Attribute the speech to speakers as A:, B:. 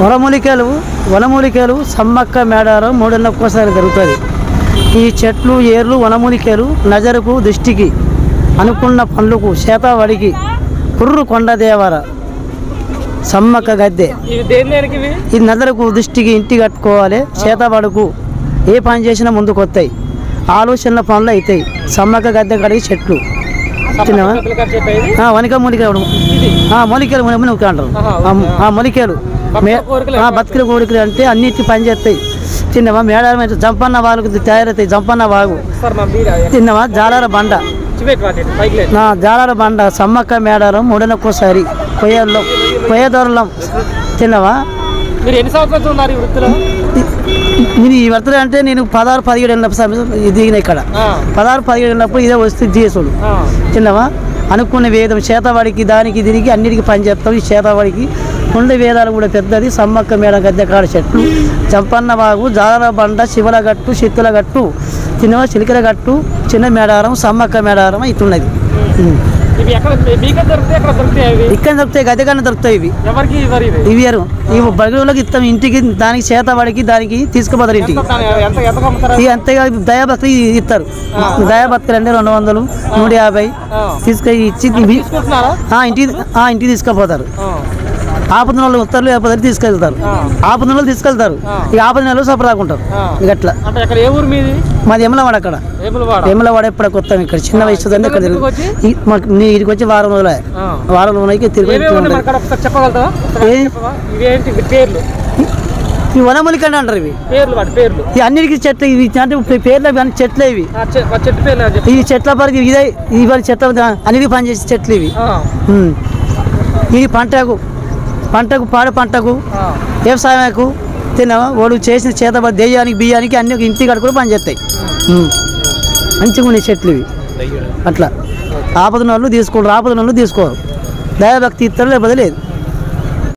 A: వనమూలికలు వనమూలికలు సమ్మక్క మేడారం మూడేళ్ళ ఒక్కోసారి జరుగుతుంది ఈ చెట్లు ఏర్లు వనమూలికలు నజరుకు దృష్టికి అనుకున్న పనులకు చేతవడికి కుర్రు కొండ దేవర సమ్మక్క గద్దె
B: ఇవి దేని దేనికి ఇవి
A: ఈ నజరకు దృష్టికి ఇంటి కట్టుకోవాలి చేతబడుకు ఏ పని చేసినా ముందుకు వస్తాయి ఆలోచనల పనులు అవుతాయి సమ్మక్క గద్దె కడిగి చెట్లు చిన్నవా
B: పెద్దల ఖర్చు చెప్పేది
A: ఆ, వనిక మూలికలు
B: ఇది
A: ఆ, మొలికలు మొలిక అంటారు
B: ఆహా,
A: ఆ, ఆ, మొలికలు మే-
B: కోరికలు
A: ఆ, బతుకుల కోరికలు అంటే అన్నిటి పని చేస్తాయి తిన్నవా మేడారం అయితే జంపన్న వాళ్ళకు తయారవుతాయి జంపన్న వాగు
B: సార్ మా మీరు
A: తిన్నవా జాలార బండ
B: చివేట్ వాటి పైకి లేదు
A: నా జాలార బండ సమ్మక్క మేడారం మూడనొక్కోసారి కొయ్యల్లో కొయ్యదొరలం తిన్నవా
B: మీరు ఎన్ని సంవత్సరాలు ఉన్నారు ఈ వృత్తిలో
A: నేను ఈ వర్తలు అంటే నేను పదహారు పదిహేడు వెళ్ళినప్పుడు దిగిన ఇక్కడ
B: ఆ,
A: పదహారు పదిహేడు వెళ్ళినప్పుడు ఇదే వస్తే చేసుడు
B: ఆ,
A: చిన్నవా అనుకున్న వేదం చేతవాడికి దానికి దీనికి అన్నిటికీ పని చేస్తాం ఈ చేతవాడికి ఉండే వేదాలు కూడా పెద్దది సమ్మక్క మేడ గద్దెకాడ చెట్లు చంపన్న వాగు జాలర బండ శివల గట్టు శక్తుల గట్టు చిన్న చిలికల గట్టు చిన్న మేడారం సమ్మక్క మేడారం ఇట్టున్నది ఉం.
B: ఇవి ఎక్కడ మీకే దొరుకుతాయి ఎక్కడ దొరుకుతాయి అవి
A: ఇక్కడ దొరుకుతాయి గద్దెకన్నా దొరుకుతాయి ఇవి
B: ఎవరికి ఇవ్వరు ఇవి
A: ఇవి వేరు ఇవి బగిలోకి ఇస్తాం ఇంటికి దానికి చేతవాడికి దానికి తీసుకుపోతారు ఇంటికి
B: ఎంత దాని- ఎంత ఎంత అమ్ముతారు
A: ఇక అంతేగా దయాభక్తులు ఇస్తారు దయాభక్తులు అంటే రెండు వందలు నూట యాభై
B: ఆ.
A: తీసుకొని ఇచ్చి ఇవి
B: తీసుకుంటున్నారా
A: ఆ, ఇంటికి ఆ, ఇంటికి తీసుకుపోతారు
B: ఆ,
A: ఆపద వాళ్ళు ఉత్తర్వులు లేకపోతే తీసుకెళ్తారు
B: ఆ.
A: ఆపద వాళ్ళు తీసుకెళ్తారు
B: ఆ.
A: ఇక ఆపద నెలలు సపరాకుంటారు
B: ఆ.
A: ఇక అట్లా
B: అంటే అక్కడ ఏ ఊరు మీది
A: మాది ఎమలవాడ అక్కడ
B: ఏములవాడ
A: ఎమలవాడ ఎప్పుడు కొత్తాం ఇక్కడ చిన్న వయసు అంటే ఇక్కడ
B: ఎన్ని రోజులకు
A: తిరుగు- ఈ- మాకు నీ ఇక్కడికి వచ్చి వారం రోజులే
B: ఆ.
A: వారం రోజులకి తిరిగి
B: ఏమేమి ఉన్నాయి మన కాడ ఒకసారి చెప్పగలుగుతావా ఒకసారి
A: ఏ?
B: చెప్పవా? ఇవేంటి ఇవి పేర్లు
A: ఈ వనమూలికండి అంటారు ఇవి
B: పేర్లు వాటి పేర్లు
A: ఈ అన్నిటికీ చెట్లు ఇవి అంటే పే- పేర్లు అవి అన్ని చెట్లే ఇవి
B: ఆ, చె- ఆ చెట్టు పేర్లు అని చెప్పి
A: ఈ చెట్ల పరిధి ఇదే ఇవాళ చెట్ల అన్నిటికీ పనిచేసే చెట్లు ఇవి
B: ఆ,
A: ఉమ్. ఇది పంటకు పంటకు పాడ పంటకు
B: ఆ,
A: వ్యవసాయకు తిన్నావా వాడు చేసిన చేత దెయ్యానికి బియ్యానికి అన్ని ఇంటి కాడ కూడా పనిచేస్తాయి ఉమ్. మంచిగా ఉన్నాయి చెట్లు ఇవి అట్లా ఆపద వాళ్ళు తీసుకోరు ఆపద వాళ్ళు తీసుకోరు దయాభక్తి ఇస్తారు లేకపోతే లేదు